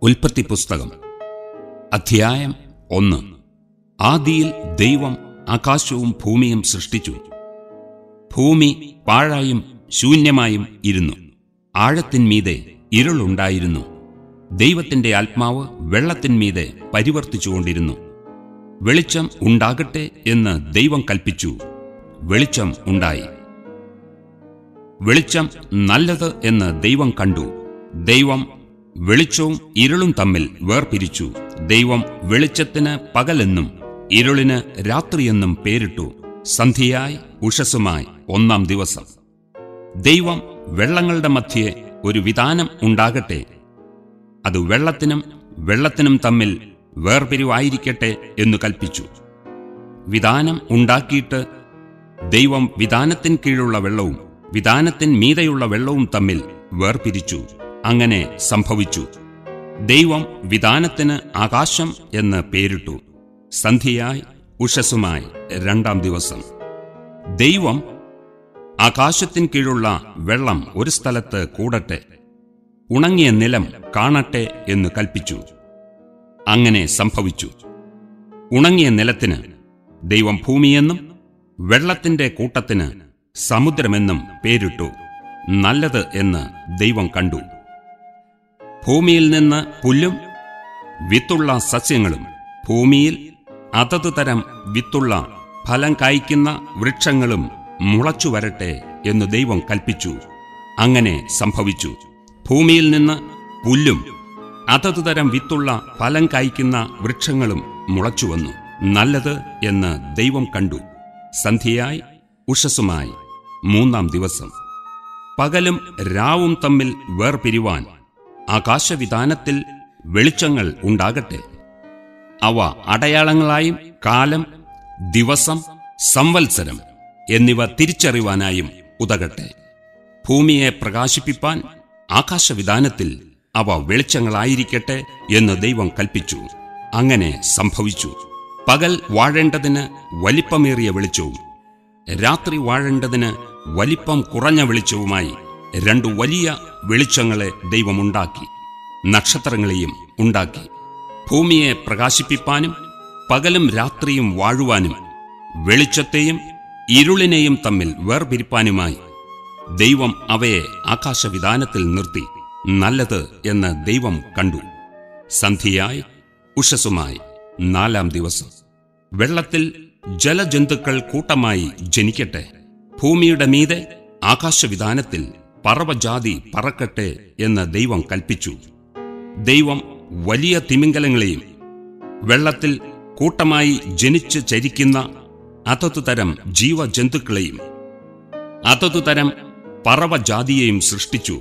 ഉൽപ്പത്തി പുസ്തകം അധ്യായം ഒന്ന് ആദിയിൽ ദൈവം ആകാശവും ഭൂമിയും സൃഷ്ടിച്ചു ഭൂമി പാഴായും ശൂന്യമായും ഇരുന്നു ആഴത്തിന്മീതെ ഇരുളുണ്ടായിരുന്നു ദൈവത്തിന്റെ ആത്മാവ് വെള്ളത്തിന്മീതെ പരിവർത്തിച്ചുകൊണ്ടിരുന്നു വെളിച്ചം ഉണ്ടാകട്ടെ എന്ന് ദൈവം കൽപ്പിച്ചു വെളിച്ചം ഉണ്ടായി വെളിച്ചം നല്ലത് എന്ന് ദൈവം കണ്ടു ദൈവം വെളിച്ചവും ഇരുളും തമ്മിൽ വേർപിരിച്ചു ദൈവം വെളിച്ചത്തിന് പകലെന്നും ഇരുളിന് രാത്രിയെന്നും പേരിട്ടു സന്ധ്യയായി ഉഷസ്സുമായി ഒന്നാം ദിവസം ദൈവം വെള്ളങ്ങളുടെ മധ്യേ ഒരു വിധാനം ഉണ്ടാകട്ടെ അത് വെള്ളത്തിനും വെള്ളത്തിനും തമ്മിൽ വേർപിരിവായിരിക്കട്ടെ എന്നു കൽപ്പിച്ചു വിധാനം ഉണ്ടാക്കിയിട്ട് ദൈവം വിധാനത്തിൻ കീഴുള്ള വെള്ളവും വിധാനത്തിൻ മീതെയുള്ള വെള്ളവും തമ്മിൽ വേർപിരിച്ചു അങ്ങനെ സംഭവിച്ചു ദൈവം വിധാനത്തിന് ആകാശം എന്ന് പേരിട്ടു സന്ധ്യയായി ഉഷസ്സുമായി രണ്ടാം ദിവസം ദൈവം ആകാശത്തിൻ കീഴുള്ള വെള്ളം ഒരു സ്ഥലത്ത് കൂടട്ടെ ഉണങ്ങിയ നിലം കാണട്ടെ എന്ന് കൽപ്പിച്ചു അങ്ങനെ സംഭവിച്ചു ഉണങ്ങിയ നിലത്തിന് ദൈവം ഭൂമിയെന്നും വെള്ളത്തിന്റെ കൂട്ടത്തിന് സമുദ്രമെന്നും പേരിട്ടു നല്ലത് എന്ന് ദൈവം കണ്ടു ഭൂമിയിൽ നിന്ന് പുല്ലും വിത്തുള്ള സസ്യങ്ങളും ഭൂമിയിൽ അതത് തരം വിത്തുള്ള ഫലം കായ്ക്കുന്ന വൃക്ഷങ്ങളും മുളച്ചു വരട്ടെ എന്ന് ദൈവം കൽപ്പിച്ചു അങ്ങനെ സംഭവിച്ചു ഭൂമിയിൽ നിന്ന് പുല്ലും അതത് തരം വിത്തുള്ള ഫലം കായ്ക്കുന്ന വൃക്ഷങ്ങളും മുളച്ചു വന്നു നല്ലത് എന്ന് ദൈവം കണ്ടു സന്ധ്യയായി ഉഷസ്സുമായി മൂന്നാം ദിവസം പകലും രാവും തമ്മിൽ വേർപിരിവാൻ ആകാശവിധാനത്തിൽ വെളിച്ചങ്ങൾ ഉണ്ടാകട്ടെ അവ അടയാളങ്ങളായും കാലം ദിവസം സംവത്സരം എന്നിവ തിരിച്ചറിവാനായും ഉതകട്ടെ ഭൂമിയെ പ്രകാശിപ്പിപ്പാൻ ആകാശവിധാനത്തിൽ അവ വെളിച്ചങ്ങളായിരിക്കട്ടെ എന്ന് ദൈവം കൽപ്പിച്ചു അങ്ങനെ സംഭവിച്ചു പകൽ വാഴേണ്ടതിന് വലിപ്പമേറിയ വെളിച്ചവും രാത്രി വാഴേണ്ടതിന് വലിപ്പം കുറഞ്ഞ വെളിച്ചവുമായി രണ്ടു വലിയ വെളിച്ചങ്ങളെ ദൈവമുണ്ടാക്കി നക്ഷത്രങ്ങളെയും ഉണ്ടാക്കി ഭൂമിയെ പ്രകാശിപ്പിപ്പാനും പകലും രാത്രിയും വാഴുവാനും വെളിച്ചത്തെയും ഇരുളിനെയും തമ്മിൽ വേർപിരിപ്പാനുമായി ദൈവം അവയെ ആകാശവിധാനത്തിൽ നിർത്തി നല്ലത് എന്ന് ദൈവം കണ്ടു സന്ധ്യയായി ഉഷസ്സുമായി നാലാം ദിവസം വെള്ളത്തിൽ ജലജന്തുക്കൾ കൂട്ടമായി ജനിക്കട്ടെ ഭൂമിയുടെ മീതെ ആകാശവിധാനത്തിൽ പറവജാതി പറക്കട്ടെ എന്ന് ദൈവം കൽപ്പിച്ചു ദൈവം വലിയ തിമിംഗലങ്ങളെയും വെള്ളത്തിൽ കൂട്ടമായി ജനിച്ച് ചരിക്കുന്ന അതതു തരം ജീവജന്തുക്കളെയും അതതു തരം പറവജാതിയെയും സൃഷ്ടിച്ചു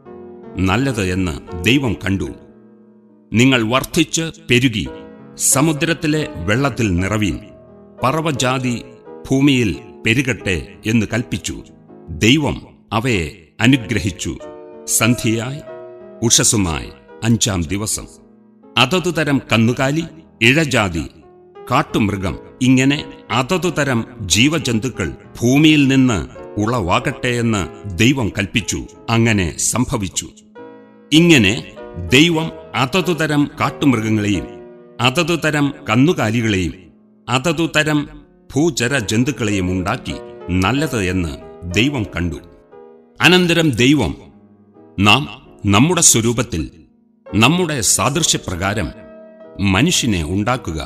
നല്ലത് എന്ന് ദൈവം കണ്ടു നിങ്ങൾ വർദ്ധിച്ച് പെരുകി സമുദ്രത്തിലെ വെള്ളത്തിൽ നിറവീൻ പറവജാതി ഭൂമിയിൽ പെരുകട്ടെ എന്ന് കൽപ്പിച്ചു ദൈവം അവയെ അനുഗ്രഹിച്ചു സന്ധ്യയായി ഉഷസ്സുമായി അഞ്ചാം ദിവസം അതതു തരം കന്നുകാലി ഇഴജാതി കാട്ടുമൃഗം ഇങ്ങനെ അതതു തരം ജീവജന്തുക്കൾ ഭൂമിയിൽ നിന്ന് ഉളവാകട്ടെ എന്ന് ദൈവം കൽപ്പിച്ചു അങ്ങനെ സംഭവിച്ചു ഇങ്ങനെ ദൈവം അതതു തരം കാട്ടുമൃഗങ്ങളെയും അതതു തരം കന്നുകാലികളെയും അതതു തരം ഭൂചര ജന്തുക്കളെയും ഉണ്ടാക്കി നല്ലത് എന്ന് ദൈവം കണ്ടു അനന്തരം ദൈവം നാം നമ്മുടെ സ്വരൂപത്തിൽ നമ്മുടെ സാദൃശ്യപ്രകാരം മനുഷ്യനെ ഉണ്ടാക്കുക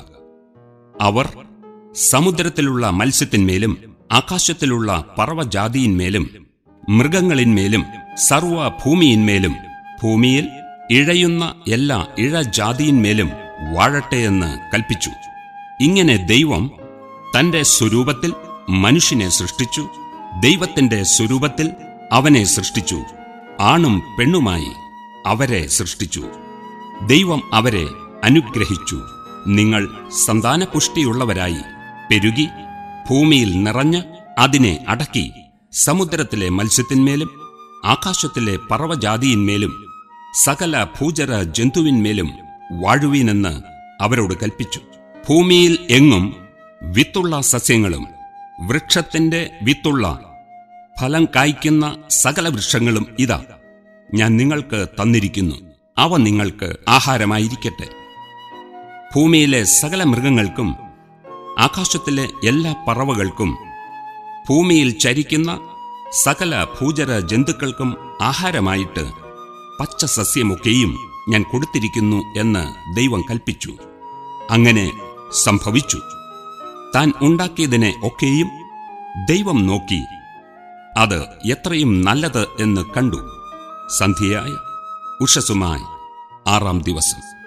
അവർ സമുദ്രത്തിലുള്ള മത്സ്യത്തിന്മേലും ആകാശത്തിലുള്ള പറവജാതിയിന്മേലും മൃഗങ്ങളിന്മേലും സർവഭൂമിയിന്മേലും ഭൂമിയിൽ ഇഴയുന്ന എല്ലാ ഇഴജാതിയിന്മേലും വാഴട്ടെയെന്ന് കൽപ്പിച്ചു ഇങ്ങനെ ദൈവം തന്റെ സ്വരൂപത്തിൽ മനുഷ്യനെ സൃഷ്ടിച്ചു ദൈവത്തിന്റെ സ്വരൂപത്തിൽ അവനെ സൃഷ്ടിച്ചു ആണും പെണ്ണുമായി അവരെ സൃഷ്ടിച്ചു ദൈവം അവരെ അനുഗ്രഹിച്ചു നിങ്ങൾ സന്താനപുഷ്ടിയുള്ളവരായി പെരുകി ഭൂമിയിൽ നിറഞ്ഞ് അതിനെ അടക്കി സമുദ്രത്തിലെ മത്സ്യത്തിന്മേലും ആകാശത്തിലെ പറവജാതിയിന്മേലും സകല ഭൂചര ജന്തുവിന്മേലും വാഴുവീനെന്ന് അവരോട് കൽപ്പിച്ചു ഭൂമിയിൽ എങ്ങും വിത്തുള്ള സസ്യങ്ങളും വൃക്ഷത്തിന്റെ വിത്തുള്ള ഫലം കായ്ക്കുന്ന സകല വൃക്ഷങ്ങളും ഇതാ ഞാൻ നിങ്ങൾക്ക് തന്നിരിക്കുന്നു അവ നിങ്ങൾക്ക് ആഹാരമായിരിക്കട്ടെ ഭൂമിയിലെ സകല മൃഗങ്ങൾക്കും ആകാശത്തിലെ എല്ലാ പറവകൾക്കും ഭൂമിയിൽ ചരിക്കുന്ന സകല ഭൂചര ജന്തുക്കൾക്കും ആഹാരമായിട്ട് പച്ച സസ്യമൊക്കെയും ഞാൻ കൊടുത്തിരിക്കുന്നു എന്ന് ദൈവം കൽപ്പിച്ചു അങ്ങനെ സംഭവിച്ചു താൻ ഉണ്ടാക്കിയതിനെ ഒക്കെയും ദൈവം നോക്കി അത് എത്രയും നല്ലത് എന്ന് കണ്ടു സന്ധ്യയായ ഉഷസുമായി ആറാം ദിവസം